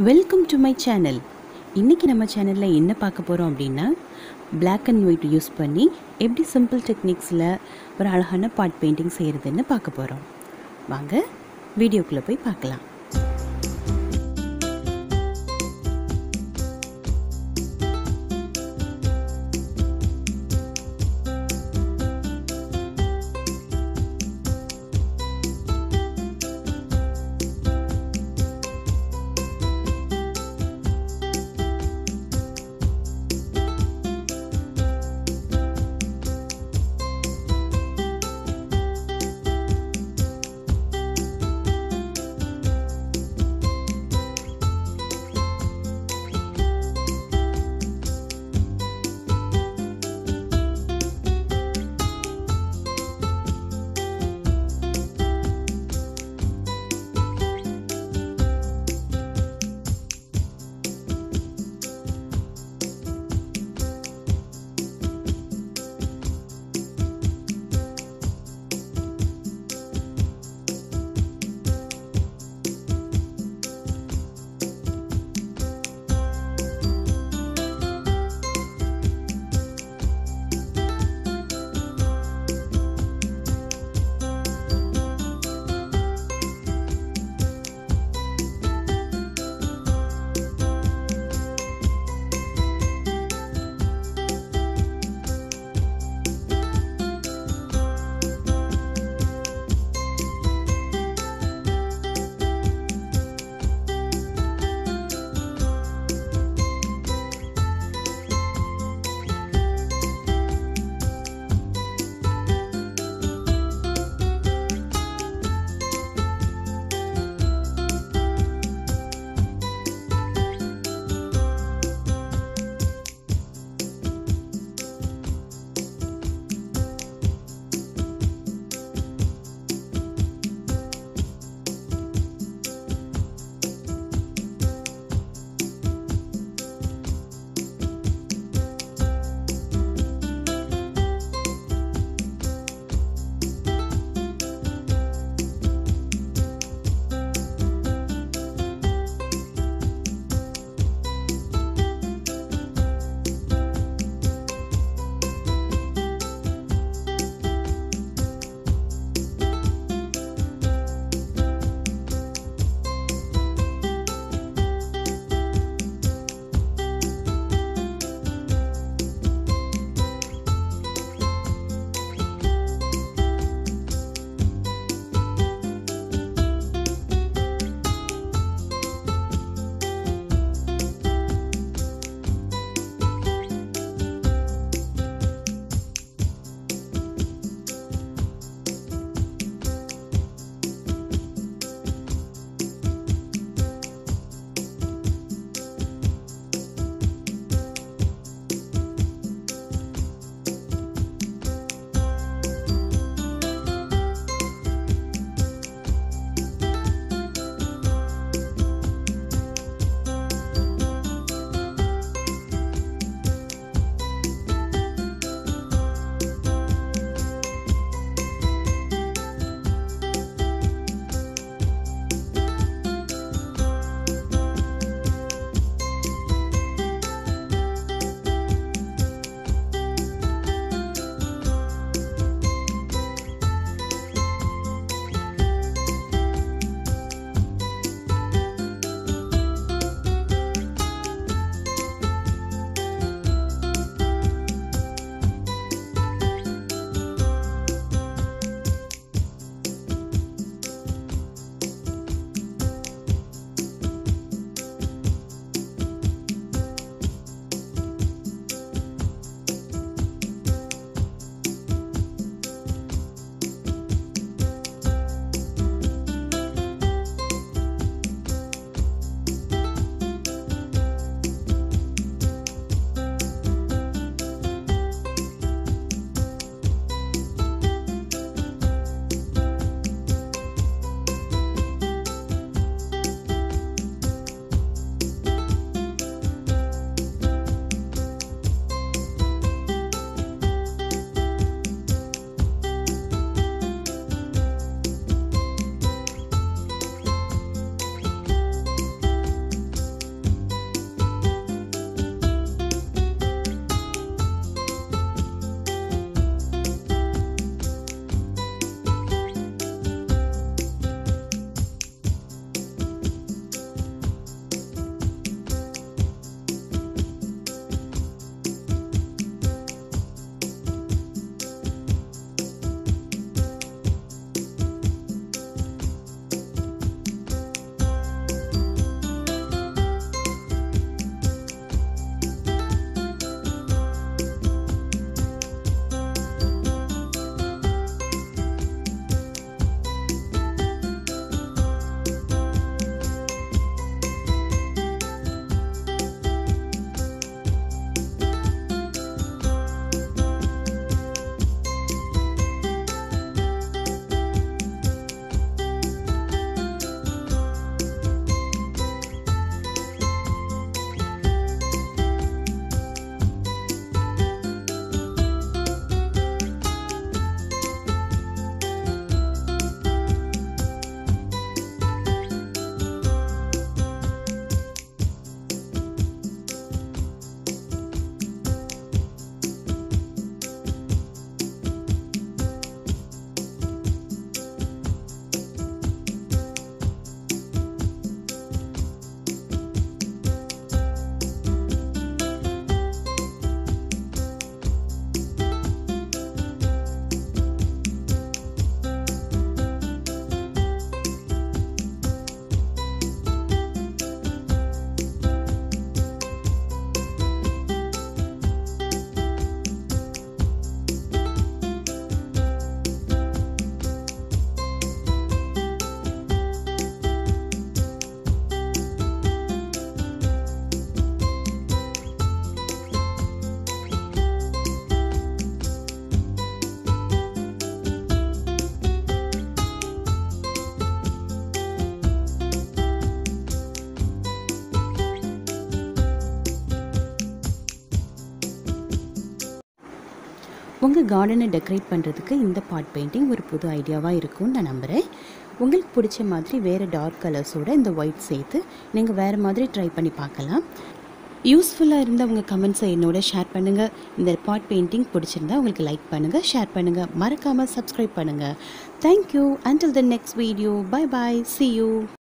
welcome to my channel இன்றைக்கி நம்ம சேனலில் என்ன பார்க்க போகிறோம் அப்படின்னா Black அண்ட் ஒயிட் யூஸ் பண்ணி எப்படி சிம்பிள் டெக்னிக்ஸில் ஒரு அழகான பாட் பெயிண்டிங் செய்கிறதுன்னு பார்க்க போகிறோம் வாங்க வீடியோக்குள்ளே போய் பார்க்கலாம் உங்கள் கார்டனை டெக்கரேட் பண்ணுறதுக்கு இந்த பாட் பெயிண்டிங் ஒரு புது ஐடியாவாக இருக்கும்னு நான் நம்புகிறேன் உங்களுக்கு பிடிச்ச மாதிரி வேறு டார்க் கலர்ஸோட இந்த ஒயிட் சேர்த்து நீங்கள் வேறு மாதிரி ட்ரை பண்ணி பார்க்கலாம் யூஸ்ஃபுல்லாக இருந்த உங்கள் கமெண்ட்ஸை என்னோட ஷேர் பண்ணுங்கள் இந்த பாட் பெயிண்டிங் பிடிச்சிருந்தா உங்களுக்கு லைக் பண்ணுங்கள் ஷேர் பண்ணுங்கள் மறக்காமல் சப்ஸ்கிரைப் பண்ணுங்கள் thank you until the next video bye bye see you